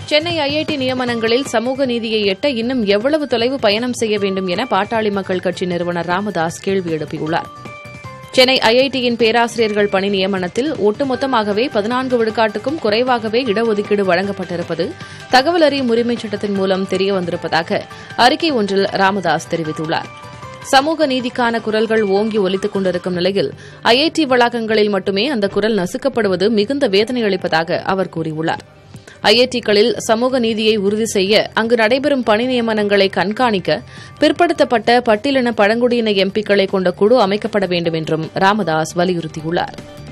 Chennai IIT நியமனங்களில் சமூக நீதியை எட்ட இன்னும் எவ்வளவு தொலைவு பயணம் செய்ய வேண்டும் என பாட்டாளி மக்கள் கட்சி நிறுவனர் ராமதாஸ் கேள்வி எழுப்பியுள்ளார் சென்னை ஐஐடியின் பேராசிரியர்கள் பணி நியமனத்தில் ஒட்டுமொத்தமாகவே பதினான்கு விழுக்காட்டுக்கும் குறைவாகவே இடஒதுக்கீடு வழங்கப்பட்டிருப்பது தகவல் அறியும் உரிமைச் சட்டத்தின் மூலம் தெரியவந்திருப்பதாக அறிக்கை ஒன்றில் ராமதாஸ் தெரிவித்துள்ளார் சமூக நீதிக்கான குரல்கள் ஓங்கி ஒலித்துக் கொண்டிருக்கும் நிலையில் ஐஐடி வளாகங்களில் மட்டுமே அந்த குரல் நசுக்கப்படுவது மிகுந்த வேதனை அளிப்பதாக அவர் கூறியுள்ளார் ஐஐடிகளில் சமூக நீதியை உறுதி செய்ய அங்கு நடைபெறும் பணி நியமனங்களை கண்காணிக்க பிற்படுத்தப்பட்ட பட்டியலின பழங்குடியின எம்பிக்களை கொண்ட குழு அமைக்கப்பட வேண்டும் என்றும் ராமதாஸ் வலியுறுத்தியுள்ளாா்